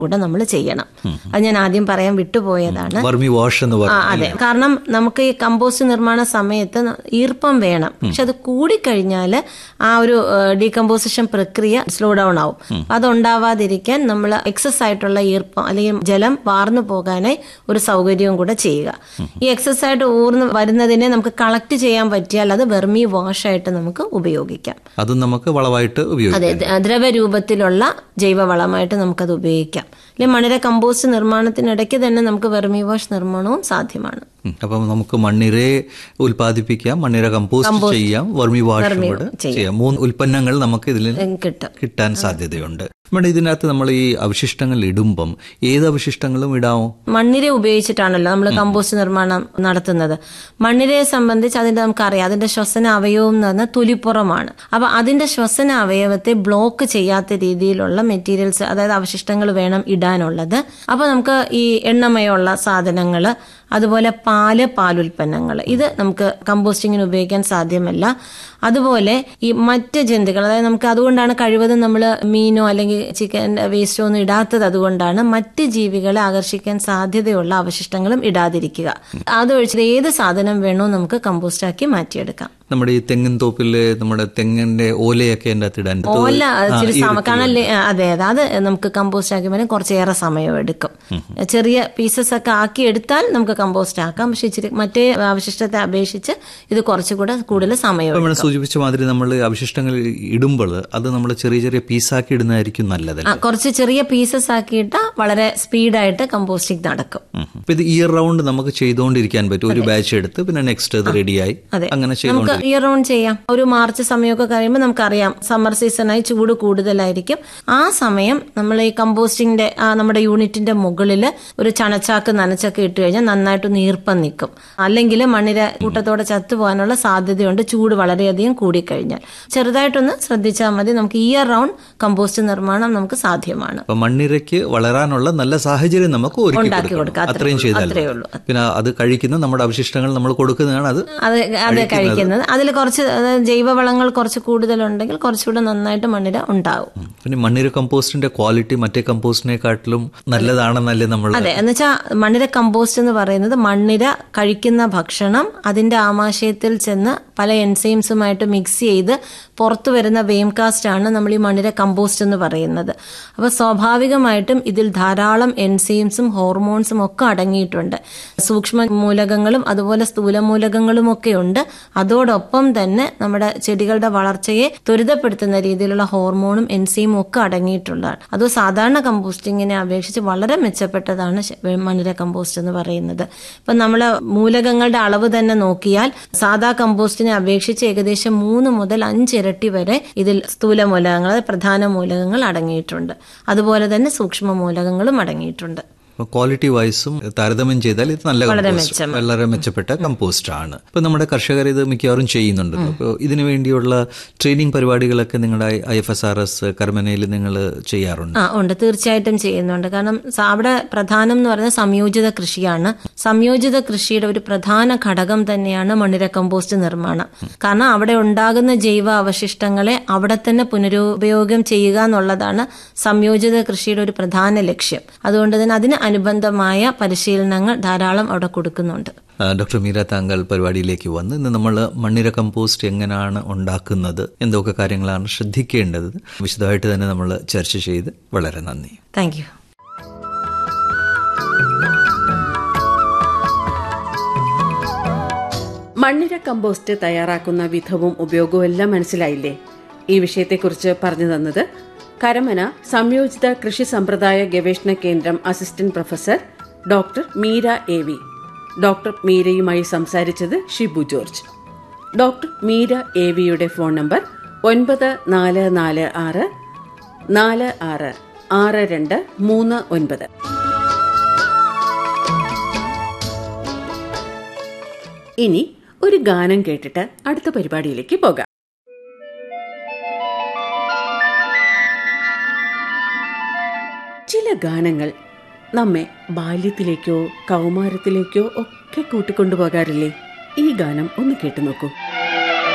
കൂടെ നമ്മൾ ചെയ്യണം അത് ഞാൻ ആദ്യം പറയാൻ വിട്ടുപോയതാണ് വർമി വാഷ് എന്ന് ആ പറഞ്ഞു അതെ കാരണം നമുക്ക് ഈ കമ്പോസ്റ്റ് നിർമ്മാണ സമയത്ത് ന- ഈർപ്പം വേണം പക്ഷെ അത് കൂടിക്കഴിഞ്ഞാൽ ആ ഒരു ഡീകമ്പോസിഷൻ പ്രക്രിയ സ്ലോ ഡൗൺ ആവും അതുണ്ടാവാതിരിക്കാൻ നമ്മൾ എക്സസ് ആയിട്ടുള്ള ഈർപ്പം അല്ലെങ്കിൽ ജലം വാർന്നു പോകാനായി ഒരു സൗകര്യവും കൂടെ ചെയ്യുക ഈ എക്സസ് ആയിട്ട് ഊർന്ന് വരുന്നതിനെ നമുക്ക് കളക്ട് ചെയ്യാൻ പറ്റിയാൽ അത് വെർമി വാഷ് ആയിട്ട് നമുക്ക് ഉപയോഗിക്കാം അതും നമുക്ക് വളമായിട്ട് ഉപയോഗിക്കാം അതെ ദ്ര- ദ്രവരൂപത്തിലുള്ള ജൈവവളമായിട്ട് നമുക്കത് ഉപയോഗിക്കാം അല്ലെങ്കിൽ മണ്ണിര കമ്പോസ്റ്റ് നിർമ്മാണത്തിനിടയ്ക്ക് തന്നെ നമുക്ക് വെർമി വാഷ് നിർമ്മാണവും സാധ്യമാണ് ഉം. അപ്പം നമുക്ക് മണ്ണിരയെ ഉൽപ്പാദിപ്പിക്കാം മണ്ണിര കമ്പോസ്റ്റ് ചെയ്യാം വർമി വാഷ് കൂടെ ചെയ്യാം മൂന്ന് ഉൽപ്പന്നങ്ങൾ നമുക്ക് ഇതിൽ ഉം, കിട്ടും കിട്ടാൻ സാധ്യതയുണ്ട് നമ്മുടെ ഇതിനകത്ത് നമ്മൾ ഈ അവശിഷ്ടങ്ങൾ ഇടുമ്പം ഏത് അവശിഷ്ടങ്ങളും ഇടാമോ മണ്ണിര ഉപയോഗിച്ചിട്ടാണല്ലോ നമ്മൾ കമ്പോസ്റ്റ് നിർമ്മാണം നടത്തുന്നത് മണ്ണിരയെ സംബന്ധിച്ച് അതിന്റെ നമുക്കറിയാം അതിന്റെ ശ്വസന അവയവം എന്ന് പറഞ്ഞാൽ തൊലിപ്പുറമാണ് അപ്പൊ അതിന്റെ ശ്വസന അവയവത്തെ ബ്ലോക്ക് ചെയ്യാത്ത രീതിയിലുള്ള മെറ്റീരിയൽസ് അതായത് അവശിഷ്ടങ്ങൾ വേണം ഇടാനുള്ളത് അപ്പൊ നമുക്ക് ഈ എണ്ണമയമുള്ള സാധനങ്ങള് അതുപോലെ പാല് പാലുൽപ്പന്നങ്ങൾ ഇത് നമുക്ക് കമ്പോസ്റ്റിങ്ങിന് ഉപയോഗിക്കാൻ സാധ്യമല്ല അതുപോലെ ഈ മറ്റ് ജന്തുക്കൾ അതായത് നമുക്ക് അതുകൊണ്ടാണ് കഴിവതും നമ്മൾ മീനോ അല്ലെങ്കിൽ ചിക്കൻ വേസ്റ്റോ ഒന്നും ഇടാത്തത് അതുകൊണ്ടാണ് മറ്റ് ജീവികളെ ആകർഷിക്കാൻ സാധ്യതയുള്ള അവശിഷ്ടങ്ങളും ഇടാതിരിക്കുക അതൊഴിച്ചിട്ട് ഏത് സാധനം വേണോ നമുക്ക് കമ്പോസ്റ്റാക്കി മാറ്റിയെടുക്കാം നമ്മുടെ ഈ തെങ്ങിൻ തോപ്പില് നമ്മുടെ തെങ്ങിന്റെ ഓലയൊക്കെ അതിന്റെ അകത്ത് ഇടാൻ ഓല ആ, ഇച്ചിരി ഈ സമ കാരണം ലേ- അതെ അതെ അത് നമുക്ക് കമ്പോസ്റ്റ് ആക്കി വരാൻ കുറച്ചേറെ സമയം എടുക്കും ചെറിയ പീസസ് ഒക്കെ ആക്കി എടുത്താൽ നമുക്ക് കമ്പോസ്റ്റ് ആക്കാം പക്ഷെ ഇച്ചിരി മറ്റേ അവശിഷ്ടത്തെ അപേക്ഷിച്ച് ഇത് കുറച്ചുകൂടെ കൂടുതൽ സമയം നമ്മൾ സൂചിപ്പിച്ച മാതിരി നമ്മൾ അവശിഷ്ടങ്ങൾ ഇടുമ്പോൾ അത് നമ്മൾ ചെറിയ ചെറിയ പീസാക്കി ഇടുന്നതായിരിക്കും നല്ലത് ആ, കുറച്ച് ചെറിയ പീസസ് ആക്കിയിട്ട് വളരെ സ്പീഡായിട്ട് കമ്പോസ്റ്റിംഗ് നടക്കും ഉം. അപ്പൊ ഇത് ഇയർ റൗണ്ട് നമുക്ക് ചെയ്തുകൊണ്ടിരിക്കാൻ പറ്റും ഒരു ബാച്ച് എടുത്ത് പിന്നെ നെക്സ്റ്റ് ഇത് റെഡിയായി അതെ. അങ്ങനെ നമുക്ക് ചെയ്തുകൊണ്ട് ഇയർ റൗണ്ട് ചെയ്യാം ഒരു മാർച്ച് സമയമൊക്കെ കഴിയുമ്പോൾ നമുക്കറിയാം സമ്മർ സീസണായി ചൂട് കൂടുതലായിരിക്കും ആ സമയം നമ്മൾ ഈ കമ്പോസ്റ്റിംഗിന്റെ ആ നമ്മുടെ യൂണിറ്റിന്റെ മുകളിൽ ഒരു ചണച്ചാക്ക് നനച്ചൊക്കെ ഇട്ട് കഴിഞ്ഞാൽ നന്നായിട്ടൊന്ന് ഈർപ്പം നിൽക്കും അല്ലെങ്കിൽ മണ്ണിര കൂട്ടത്തോടെ ചത്തുപോകാനുള്ള സാധ്യതയുണ്ട് ചൂട് വളരെയധികം കൂടിക്കഴിഞ്ഞാൽ ചെറുതായിട്ടൊന്ന് ശ്രദ്ധിച്ചാൽ മതി നമുക്ക് ഇയർ റൗണ്ട് കമ്പോസ്റ്റ് നിർമ്മാണം നമുക്ക് സാധ്യമാണ് അപ്പൊ മണ്ണിരയ്ക്ക് വളരാനുള്ള നല്ല സാഹചര്യം നമുക്ക് ഒരുക്കി ഉണ്ടാക്കി കൊടുക്കണം. കൊടുക്കുക. അത്രേ അത്രയും ഉള്ളൂ. ചെയ്താൽ അത്രേ മതി. ഉള്ളൂ. പിന്നെ അത് കഴിക്കുന്ന നമ്മുടെ അവശിഷ്ടങ്ങൾ നമ്മൾ കൊടുക്കുന്നതാണ് അത് അത് അത് കഴിക്കുന്നത് അതിൽ കുറച്ച് അതായത് ജൈവവളങ്ങൾ കുറച്ച് കൂടുതലുണ്ടെങ്കിൽ കുറച്ചുകൂടെ നന്നായിട്ട് മണ്ണിര ഉണ്ടാവും പിന്നെ മണ്ണിര കമ്പോസ്റ്റിന്റെ ക്വാളിറ്റി മറ്റേ കമ്പോസ്റ്റിനെക്കാട്ടിലും നല്ലതാണെന്നല്ലേ നമ്മൾ അതെ എന്നുവെച്ചാൽ മണ്ണിര കമ്പോസ്റ്റ് എന്ന് പറയുന്നത് മണ്ണിര കഴിക്കുന്ന ഭക്ഷണം അതിന്റെ ആമാശയത്തിൽ ചെന്ന് പല എൻസൈംസുമായിട്ട് മിക്സ് ചെയ്ത് പുറത്തു വരുന്ന വേംകാസ്റ്റ് ആണ് നമ്മൾ ഈ മണ്ണിര കമ്പോസ്റ്റ് എന്ന് പറയുന്നത് അപ്പോൾ സ്വാഭാവികമായിട്ടും ഇതിൽ ധാരാളം എൻസൈംസും ഹോർമോൺസും ഒക്കെ അടങ്ങിയിട്ടുണ്ട് സൂക്ഷ്മ മൂലകങ്ങളും അതുപോലെ സ്ഥൂല മൂലകങ്ങളും ഒക്കെ ഉണ്ട് അതോടൊപ്പം തന്നെ നമ്മുടെ ചെടികളുടെ വളർച്ചയെ ത്വരിതപ്പെടുത്തുന്ന രീതിയിലുള്ള ഹോർമോണും എൻസൈമും ഒക്കെ അടങ്ങിയിട്ടുള്ളതാണ് അത് സാധാരണ കമ്പോസ്റ്റിങ്ങിനെ അപേക്ഷിച്ച് വളരെ മെച്ചപ്പെട്ടതാണ് ശ- മണ്ണിര കമ്പോസ്റ്റ് എന്ന് പറയുന്നത് ഇപ്പം നമ്മൾ മൂലകങ്ങളുടെ അളവ് തന്നെ നോക്കിയാൽ സാധാ കമ്പോസ്റ്റിനെ അപേക്ഷിച്ച് ഏകദേശം മൂന്ന് മുതൽ അഞ്ച് ഇരട്ടി വരെ ഇതിൽ സ്ഥൂല മൂലകങ്ങൾ അതായത് പ്രധാന മൂലകങ്ങൾ അടങ്ങിയിട്ടുണ്ട് അതുപോലെ തന്നെ സൂക്ഷ്മ മൂലകങ്ങളും അടങ്ങിയിട്ടുണ്ട് ക്വാളിറ്റി വൈസും താരതമ്യം ചെയ്താൽ ഇത് നല്ല വളരെ കമ്പോസ്റ്റ് മെച്ചം. വളരെ മെച്ചപ്പെട്ട കമ്പോസ്റ്റ് ആണ് ഇപ്പൊ നമ്മുടെ കർഷകർ ഇത് മിക്കവാറും ചെയ്യുന്നുണ്ടല്ലോ അപ്പോൾ ഇതിനു വേണ്ടിയുള്ള ട്രെയിനിങ് പരിപാടികളൊക്കെ നിങ്ങളുടെ I F S R S കർമ്മനയിൽ നിങ്ങൾ ചെയ്യാറുണ്ട് ആ ഉണ്ട് തീർച്ചയായിട്ടും ചെയ്യുന്നുണ്ട് കാരണം സ- അവിടെ പ്രധാനം എന്ന് പറയുന്നത് സംയോജിത കൃഷിയാണ് സംയോജിത കൃഷിയുടെ ഒരു പ്രധാന ഘടകം തന്നെയാണ് മണ്ണിര കമ്പോസ്റ്റ് നിർമ്മാണം കാരണം അവിടെ ഉണ്ടാകുന്ന ജൈവ അവശിഷ്ടങ്ങളെ അവിടെ തന്നെ പുനരുപയോഗം ചെയ്യുക എന്നുള്ളതാണ് സംയോജിത കൃഷിയുടെ ഒരു പ്രധാന ലക്ഷ്യം അതുകൊണ്ട് തന്നെ അതിന് അനുബന്ധമായ പരിശീലനങ്ങൾ ധാരാളം അവിടെ കൊടുക്കുന്നുണ്ട് ആ, ഡോക്ടർ മീര താങ്കൾ പരിപാടിയിലേക്ക് വന്ന് ഇന്ന് നമ്മൾ മണ്ണിര കമ്പോസ്റ്റ് എങ്ങനെയാണ് ഉണ്ടാക്കുന്നത് എന്തൊക്കെ കാര്യങ്ങളാണ് ശ്രദ്ധിക്കേണ്ടത് വിശദമായിട്ട് തന്നെ നമ്മൾ ചർച്ച ചെയ്ത് വളരെ നന്ദി താങ്ക് യു മണ്ണിര കമ്പോസ്റ്റ് തയ്യാറാക്കുന്ന വിധവും ഉപയോഗവും എല്ലാം മനസ്സിലായില്ലേ ഈ വിഷയത്തെക്കുറിച്ച് പറഞ്ഞു തന്നത് കരമന സംയോജിത കൃഷി സമ്പ്രദായ ഗവേഷണ കേന്ദ്രം assistant professor doctor Meera A V doctor മീരയുമായി സംസാരിച്ചത് Shibu George doctor Meera A വിയുടെ ഫോൺ നമ്പർ ഒൻപത് നാല് നാല് ആറ് നാല് ആറ് ആറ് രണ്ട് മൂന്ന് ഒൻപത് ഇനി ഒരു ഗാനം കേട്ടിട്ട് അടുത്ത പരിപാടിയിലേക്ക് പോകാം ചില ഗാനങ്ങൾ നമ്മെ ബാല്യത്തിലേക്കോ കൗമാരത്തിലേക്കോ ഒക്കെ കൂട്ടിക്കൊണ്ടുപോകാറില്ലേ ഈ ഗാനം ഒന്ന് കേട്ടു നോക്കൂ